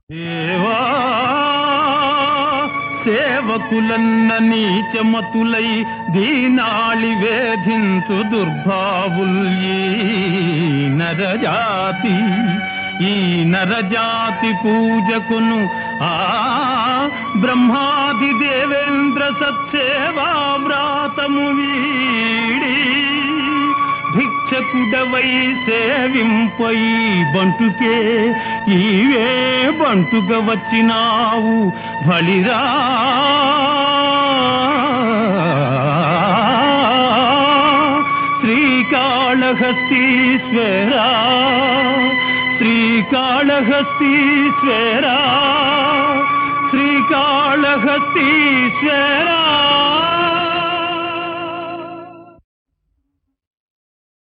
దేవా సేవకులన్న నీచమతులై దీనాళి వేధించు దుర్భావుల్యీ నరజాతి ఈ నరజాతి పూజకును ఆ బ్రహ్మాది దేవేంద్ర సత్సేవా వ్రాతము వీడి భిక్షకుడవై సేవింపై బంటుకే ఈవే బంటుగ వచ్చినావు బలిరా శ్రీకాళహస్తీశ్వరా శ్రీకాళహస్తీశ్వరా శ్రీకాళహస్తీశ్వరా